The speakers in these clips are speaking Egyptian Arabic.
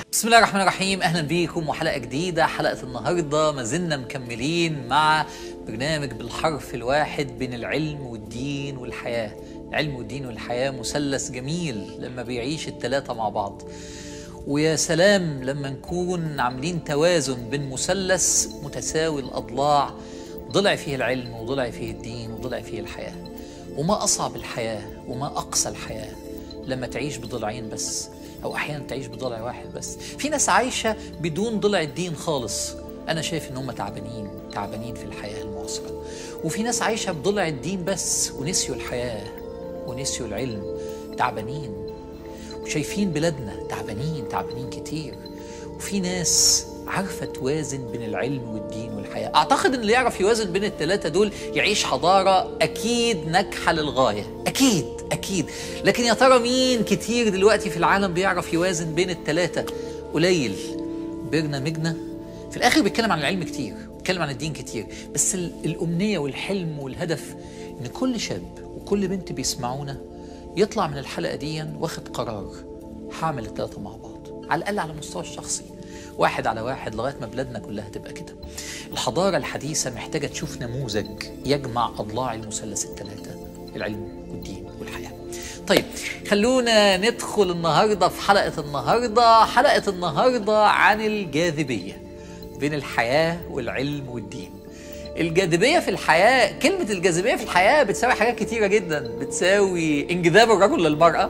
بسم الله الرحمن الرحيم اهلا بيكم وحلقه جديده حلقه النهارده ما زلنا مكملين مع برنامج بالحرف الواحد بين العلم والدين والحياه العلم والدين والحياه مثلث جميل لما بيعيش الثلاثه مع بعض ويا سلام لما نكون عاملين توازن بين مثلث متساوي الاضلاع ضلع فيه العلم وضلع فيه الدين وضلع فيه الحياه وما اصعب الحياه وما اقسى الحياه لما تعيش بضلعين بس او احيانا تعيش بضلع واحد بس في ناس عايشه بدون ضلع الدين خالص انا شايف ان هم تعبانين تعبانين في الحياه المعاصره وفي ناس عايشه بضلع الدين بس ونسيوا الحياه ونسيوا العلم تعبانين وشايفين بلادنا تعبانين تعبانين كتير وفي ناس عارفه توازن بين العلم والدين والحياه اعتقد ان اللي يعرف يوازن بين الثلاثه دول يعيش حضاره اكيد ناجحه للغايه اكيد اكيد لكن يا ترى مين كتير دلوقتي في العالم بيعرف يوازن بين الثلاثه قليل برنامجنا في الاخر بيتكلم عن العلم كتير بيتكلم عن الدين كتير بس ال- الامنيه والحلم والهدف ان كل شاب وكل بنت بيسمعونا يطلع من الحلقه دي واخد قرار هعمل الثلاثه مع بعض على الاقل على المستوى الشخصي واحد على واحد لغايه ما بلادنا كلها تبقى كده الحضاره الحديثه محتاجه تشوف نموذج يجمع اضلاع المثلث الثلاثه العلم والدين والحياه طيب خلونا ندخل النهارده في حلقه النهارده حلقه النهارده عن الجاذبيه بين الحياه والعلم والدين الجاذبية في الحياة كلمة الجاذبية في الحياة بتساوي حاجات كتيرة جدا بتساوي انجذاب الرجل للمرأة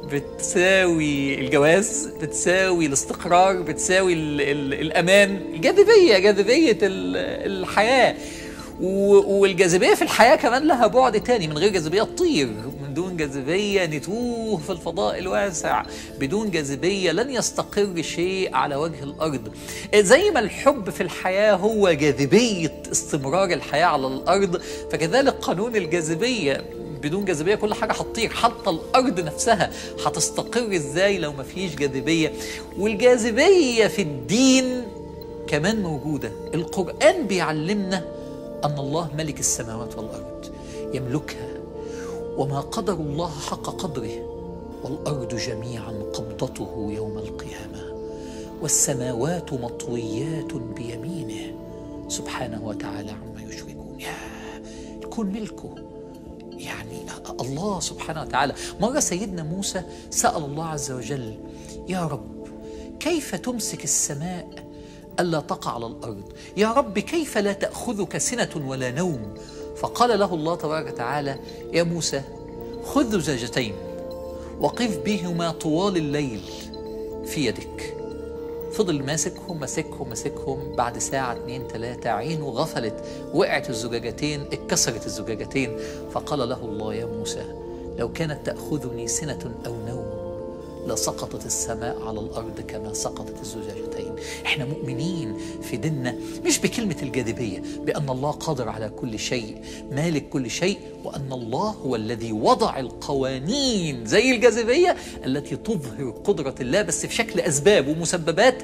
بتساوي الجواز بتساوي الاستقرار بتساوي ال ال الأمان الجاذبية جاذبية ال- الحياة و- والجاذبية في الحياة كمان لها بعد تاني من غير جاذبية تطير من دون جاذبية نتوه في الفضاء الواسع بدون جاذبية لن يستقر شيء على وجه الأرض زي ما الحب في الحياة هو جاذبية استمرار الحياة على الأرض فكذلك قانون الجاذبية بدون جاذبيه كل حاجه هتطير حتى الارض نفسها هتستقر ازاي لو ما فيش جاذبيه والجاذبيه في الدين كمان موجوده القران بيعلمنا ان الله ملك السماوات والارض يملكها وما قدر الله حق قدره والارض جميعا قبضته يوم القيامه والسماوات مطويات بيمينه سبحانه وتعالى عما يشركون يا الكون ملكه يعني الله سبحانه وتعالى مرة سيدنا موسى سأل الله عز وجل يا رب كيف تمسك السماء ألا تقع على الأرض يا رب كيف لا تأخذك سنة ولا نوم فقال له الله تبارك وتعالى يا موسى خذ زجاجتين وقف بهما طوال الليل في يدك فضل ماسكهم ماسكهم ماسكهم بعد ساعة اتنين تلاتة عينه غفلت وقعت الزجاجتين اتكسرت الزجاجتين فقال له الله يا موسى لو كانت تأخذني سنة أو نوم لسقطت السماء على الأرض كما سقطت الزجاجتين احنا مؤمنين في ديننا مش بكلمة الجاذبية بأن الله قادر على كل شيء مالك كل شيء وأن الله هو الذي وضع القوانين زي الجاذبية التي تظهر قدرة الله بس في شكل أسباب ومسببات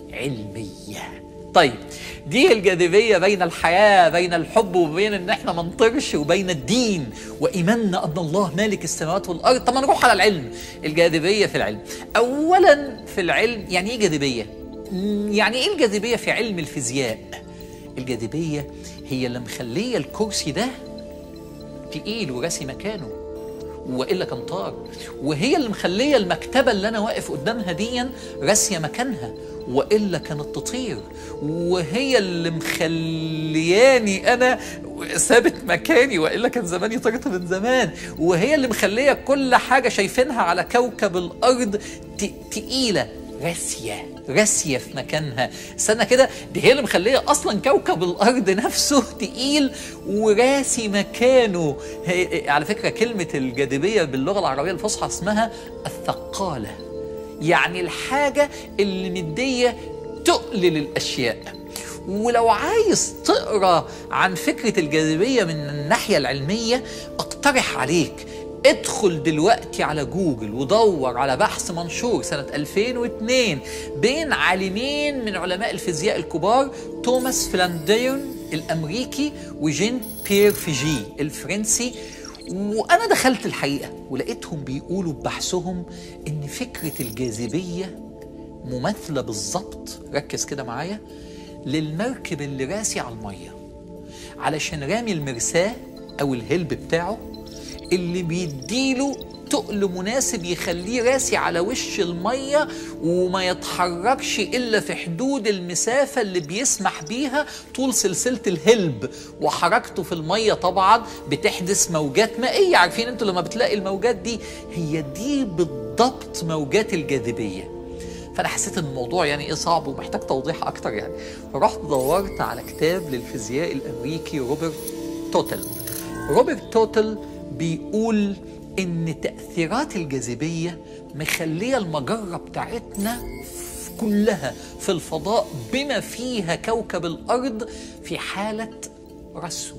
علمية طيب دي الجاذبية بين الحياة بين الحب وبين ان احنا ما نطرش وبين الدين وإيماننا أن الله مالك السماوات والأرض طب ما نروح على العلم الجاذبية في العلم أولا في العلم يعني إيه جاذبية؟ مم، يعني إيه الجاذبية في علم الفيزياء؟ الجاذبية هي اللي مخلية الكرسي ده تقيل وراسي مكانه والا كان طار وهي اللي مخليه المكتبه اللي انا واقف قدامها دي راسيه مكانها والا كانت تطير وهي اللي مخلياني انا ثابت مكاني والا كان زماني طرت من زمان وهي اللي مخليه كل حاجه شايفينها على كوكب الارض ت- تقيله راسيه راسيه في مكانها استنى كده دي هي اللي مخليه اصلا كوكب الارض نفسه تقيل وراسي مكانه هي على فكره كلمه الجاذبيه باللغه العربيه الفصحى اسمها الثقاله يعني الحاجه اللي مديه تقل للاشياء ولو عايز تقرا عن فكره الجاذبيه من الناحيه العلميه اقترح عليك ادخل دلوقتي على جوجل ودور على بحث منشور سنة 2002 بين عالمين من علماء الفيزياء الكبار توماس فلانديون الأمريكي وجين بيير فيجي الفرنسي وأنا دخلت الحقيقة ولقيتهم بيقولوا ببحثهم إن فكرة الجاذبية مماثله بالظبط ركز كده معايا للمركب اللي راسي على الميه علشان رامي المرساه او الهلب بتاعه اللي بيديله تقل مناسب يخليه راسي على وش المية وما يتحركش إلا في حدود المسافة اللي بيسمح بيها طول سلسلة الهلب وحركته في المية طبعا بتحدث موجات مائية عارفين انتوا لما بتلاقي الموجات دي هي دي بالضبط موجات الجاذبية فانا حسيت ان الموضوع يعني ايه صعب ومحتاج توضيح اكتر يعني فرحت دورت على كتاب للفيزيائي الامريكي روبرت توتل روبرت توتل بيقول ان تاثيرات الجاذبيه مخليه المجره بتاعتنا كلها في الفضاء بما فيها كوكب الارض في حاله رسو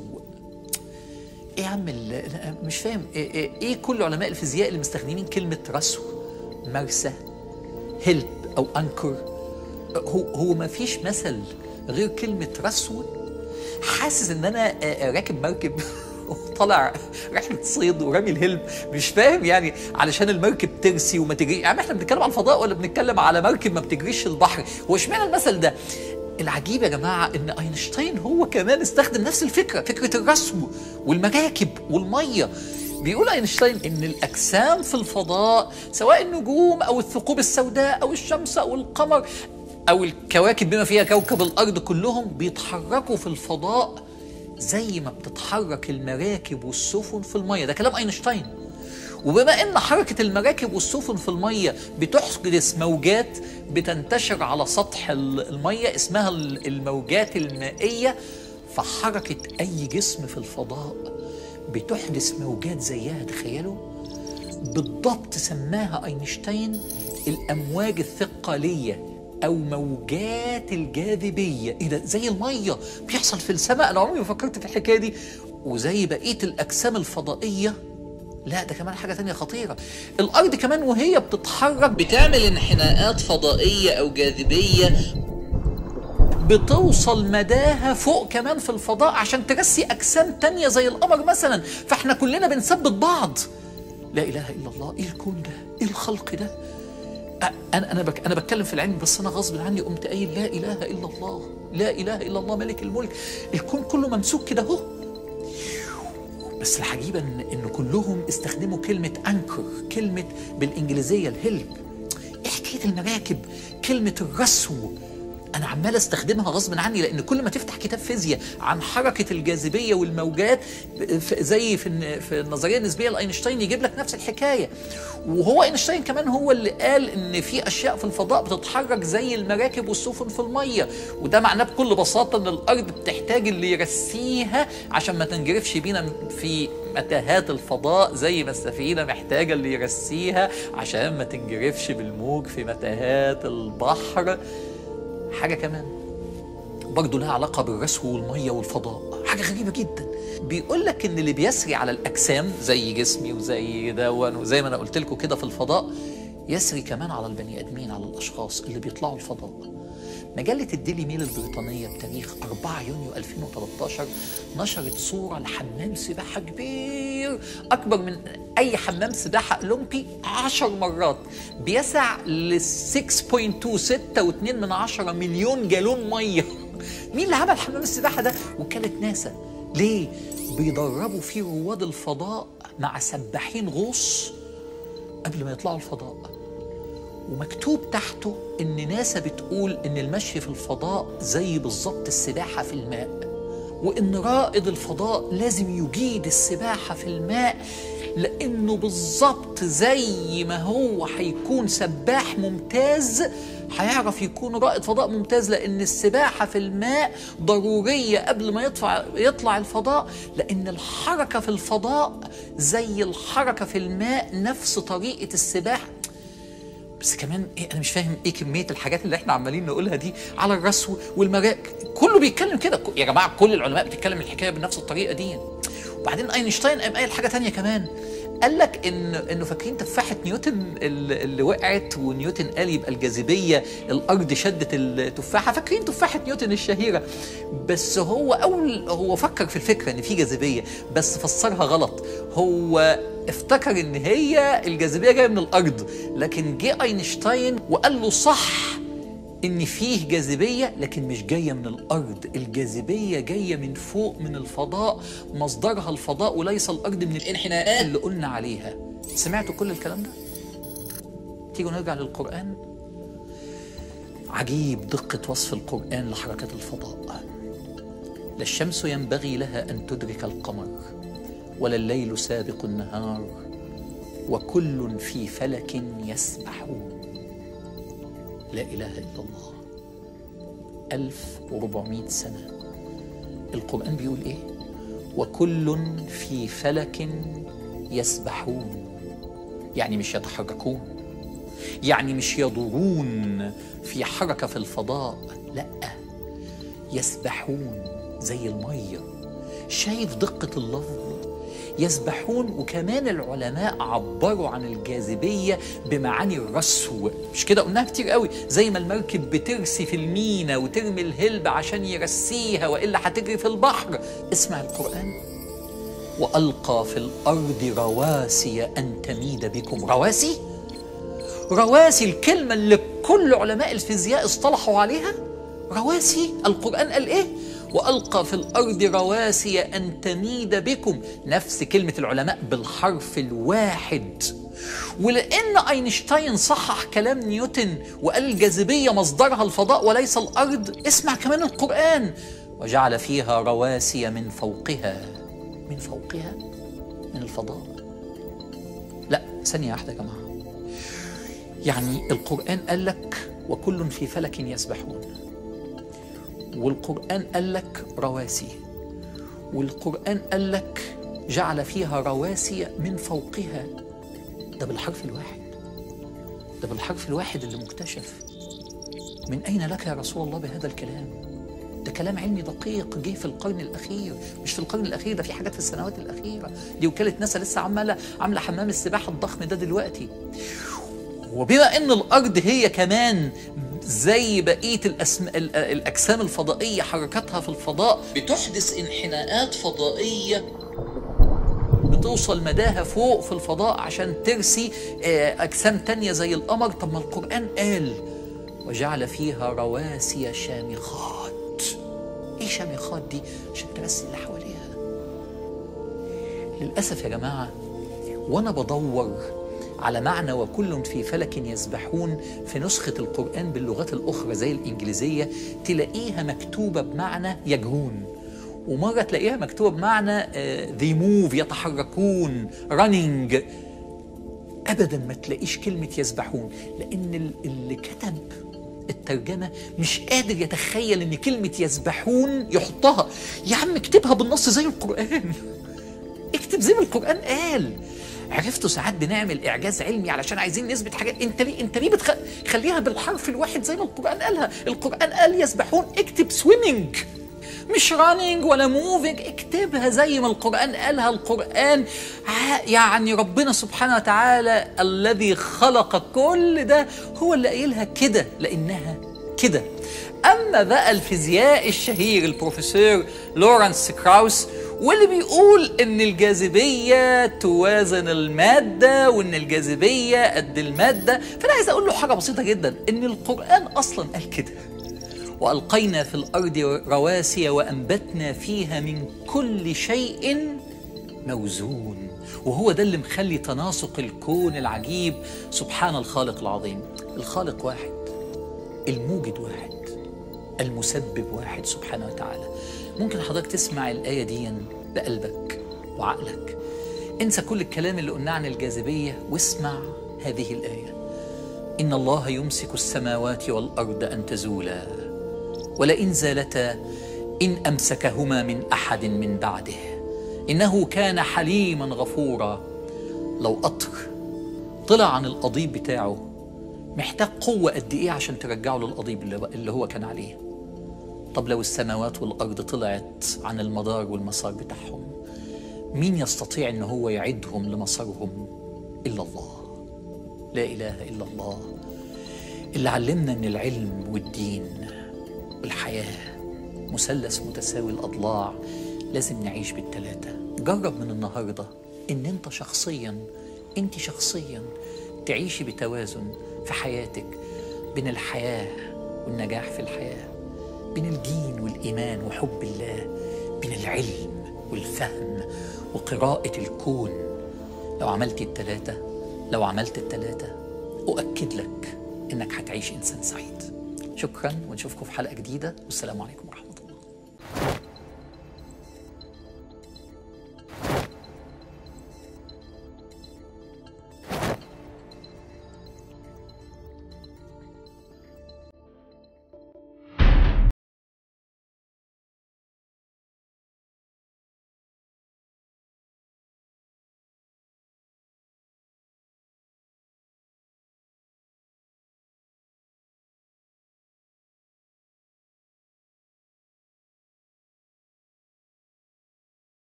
ايه يا عم ال- مش فاهم ايه, إيه, إيه كل علماء الفيزياء اللي مستخدمين كلمه رسو مرسى هيلب او انكر هو هو ما فيش مثل غير كلمه رسو حاسس ان انا آه، راكب مركب وطالع رحله صيد ورامي الهلب مش فاهم يعني علشان المركب ترسي وما تجري يعني احنا بنتكلم على الفضاء ولا بنتكلم على مركب ما بتجريش البحر هو اشمعنى المثل ده العجيب يا جماعه ان اينشتاين هو كمان استخدم نفس الفكره فكره الرسم والمراكب والميه بيقول اينشتاين ان الاجسام في الفضاء سواء النجوم او الثقوب السوداء او الشمس او القمر او الكواكب بما فيها كوكب الارض كلهم بيتحركوا في الفضاء زي ما بتتحرك المراكب والسفن في الميه ده كلام اينشتاين وبما ان حركه المراكب والسفن في الميه بتحدث موجات بتنتشر على سطح ال- الميه اسمها ال- الموجات المائيه فحركه اي جسم في الفضاء بتحدث موجات زيها تخيلوا بالضبط سماها اينشتاين الامواج الثقاليه او موجات الجاذبيه ايه ده زي الميه بيحصل في السماء انا عمري ما فكرت في الحكايه دي وزي بقيه الاجسام الفضائيه لا ده كمان حاجة تانية خطيرة الأرض كمان وهي بتتحرك بتعمل انحناءات فضائية أو جاذبية بتوصل مداها فوق كمان في الفضاء عشان ترسي أجسام تانية زي القمر مثلا فاحنا كلنا بنثبت بعض لا إله إلا الله إيه الكون ده إيه الخلق ده أ- انا انا بك انا بتكلم في العلم بس انا غصب عني قمت قايل لا اله الا الله لا اله الا الله ملك الملك الكون كله ممسوك كده اهو بس العجيبه ان ان كلهم استخدموا كلمه انكر كلمه بالانجليزيه الهلب ايه حكايه المراكب كلمه الرسو انا عمال استخدمها غصب عني لان كل ما تفتح كتاب فيزياء عن حركه الجاذبيه والموجات ف- زي في الن- في النظريه النسبيه لاينشتاين يجيب لك نفس الحكايه وهو اينشتاين كمان هو اللي قال ان في اشياء في الفضاء بتتحرك زي المراكب والسفن في الميه وده معناه بكل بساطه ان الارض بتحتاج اللي يرسيها عشان ما تنجرفش بينا في متاهات الفضاء زي ما السفينه محتاجه اللي يرسيها عشان ما تنجرفش بالموج في متاهات البحر حاجه كمان برضه لها علاقه بالرسو والميه والفضاء حاجه غريبه جدا بيقول لك ان اللي بيسري على الاجسام زي جسمي وزي دون وزي ما انا قلت لكم كده في الفضاء يسري كمان على البني ادمين على الاشخاص اللي بيطلعوا الفضاء مجلة الديلي ميل البريطانية بتاريخ 4 يونيو 2013 نشرت صورة لحمام سباحة كبير أكبر من أي حمام سباحة أولمبي 10 مرات بيسع ل 6.26 من عشرة مليون جالون مية مين اللي عمل حمام السباحة ده؟ وكالة ناسا ليه؟ بيدربوا فيه رواد الفضاء مع سباحين غوص قبل ما يطلعوا الفضاء ومكتوب تحته ان ناسا بتقول ان المشي في الفضاء زي بالظبط السباحه في الماء وان رائد الفضاء لازم يجيد السباحه في الماء لانه بالظبط زي ما هو هيكون سباح ممتاز هيعرف يكون رائد فضاء ممتاز لان السباحه في الماء ضروريه قبل ما يطلع يطلع الفضاء لان الحركه في الفضاء زي الحركه في الماء نفس طريقه السباحه بس كمان إيه انا مش فاهم ايه كميه الحاجات اللي احنا عمالين نقولها دي على الرسو والمراك كله بيتكلم كده يا جماعه كل العلماء بتتكلم الحكايه بنفس الطريقه دي وبعدين اينشتاين قام قايل حاجه تانية كمان قال لك ان انه فاكرين تفاحه نيوتن اللي اللي وقعت ونيوتن قال يبقى الجاذبيه الارض شدت التفاحه فاكرين تفاحه نيوتن الشهيره بس هو اول هو فكر في الفكره ان في جاذبيه بس فسرها غلط هو افتكر ان هي الجاذبيه جايه من الارض لكن جه اينشتاين وقال له صح ان فيه جاذبيه لكن مش جايه من الارض الجاذبيه جايه من فوق من الفضاء مصدرها الفضاء وليس الارض من الانحناءات اللي قلنا عليها سمعتوا كل الكلام ده تيجوا نرجع للقران عجيب دقه وصف القران لحركات الفضاء لا الشمس ينبغي لها ان تدرك القمر ولا الليل سابق النهار وكل في فلك يسبحون لا إله إلا الله ألف وربعمائة سنة القرآن بيقول إيه وكل في فلك يسبحون يعني مش يتحركون يعني مش يدورون في حركة في الفضاء لا يسبحون زي المية شايف دقة اللفظ يسبحون وكمان العلماء عبروا عن الجاذبية بمعاني الرسو مش كده قلناها كتير قوي زي ما المركب بترسي في المينا وترمي الهلب عشان يرسيها وإلا هتجري في البحر اسمع القرآن وألقى في الأرض رواسي أن تميد بكم رواسي رواسي الكلمة اللي كل علماء الفيزياء اصطلحوا عليها رواسي القرآن قال إيه وألقى في الأرض رواسي أن تميد بكم نفس كلمة العلماء بالحرف الواحد ولأن أينشتاين صحح كلام نيوتن وقال الجاذبية مصدرها الفضاء وليس الأرض اسمع كمان القرآن وجعل فيها رواسي من فوقها من فوقها من الفضاء لا ثانية واحدة يا جماعة يعني القرآن قال لك وكل في فلك يسبحون والقرآن قال لك رواسي والقرآن قال لك جعل فيها رواسي من فوقها ده بالحرف الواحد ده بالحرف الواحد اللي مكتشف من أين لك يا رسول الله بهذا الكلام ده كلام علمي دقيق جه في القرن الأخير مش في القرن الأخير ده في حاجات في السنوات الأخيرة دي وكالة ناسا لسه عمالة عاملة حمام السباحة الضخم ده دلوقتي وبما ان الارض هي كمان زي بقيه الأسم... الاجسام الفضائيه حركاتها في الفضاء بتحدث انحناءات فضائيه بتوصل مداها فوق في الفضاء عشان ترسي اجسام تانية زي القمر طب ما القران قال وجعل فيها رواسي شامخات ايه شامخات دي عشان ترسي اللي حواليها للاسف يا جماعه وانا بدور على معنى وكل في فلك يسبحون في نسخة القرآن باللغات الأخرى زي الإنجليزية تلاقيها مكتوبة بمعنى يجرون ومرة تلاقيها مكتوبة بمعنى ذي موف يتحركون رننج أبدا ما تلاقيش كلمة يسبحون لأن اللي كتب الترجمة مش قادر يتخيل إن كلمة يسبحون يحطها يا عم اكتبها بالنص زي القرآن اكتب زي ما القرآن قال عرفتوا ساعات بنعمل اعجاز علمي علشان عايزين نثبت حاجات انت ليه انت ليه بتخليها بالحرف الواحد زي ما القران قالها القران قال يسبحون اكتب سويمنج مش رانينج ولا موفينج اكتبها زي ما القرآن قالها القرآن يعني ربنا سبحانه وتعالى الذي خلق كل ده هو اللي قايلها كده لأنها كده أما بقى الفيزياء الشهير البروفيسور لورانس كراوس واللي بيقول ان الجاذبيه توازن الماده وان الجاذبيه قد الماده فانا عايز اقول له حاجه بسيطه جدا ان القران اصلا قال كده والقينا في الارض رواسي وانبتنا فيها من كل شيء موزون وهو ده اللي مخلي تناسق الكون العجيب سبحان الخالق العظيم الخالق واحد الموجد واحد المسبب واحد سبحانه وتعالى ممكن حضرتك تسمع الآية دي بقلبك وعقلك انسى كل الكلام اللي قلناه عن الجاذبية واسمع هذه الآية إن الله يمسك السماوات والأرض أن تزولا ولئن زالتا إن أمسكهما من أحد من بعده إنه كان حليما غفورا لو قطر طلع عن القضيب بتاعه محتاج قوة قد إيه عشان ترجعه للقضيب اللي هو كان عليه طب لو السماوات والأرض طلعت عن المدار والمسار بتاعهم مين يستطيع أن هو يعدهم لمسارهم إلا الله لا إله إلا الله اللي علمنا أن العلم والدين والحياة مثلث متساوي الأضلاع لازم نعيش بالتلاتة جرب من النهاردة أن أنت شخصيا أنت شخصيا تعيشي بتوازن في حياتك بين الحياة والنجاح في الحياة بين الدين والإيمان وحب الله بين العلم والفهم وقراءة الكون لو عملت التلاتة لو عملت التلاتة أؤكد لك إنك هتعيش إنسان سعيد شكرا ونشوفكم في حلقة جديدة والسلام عليكم ورحمة الله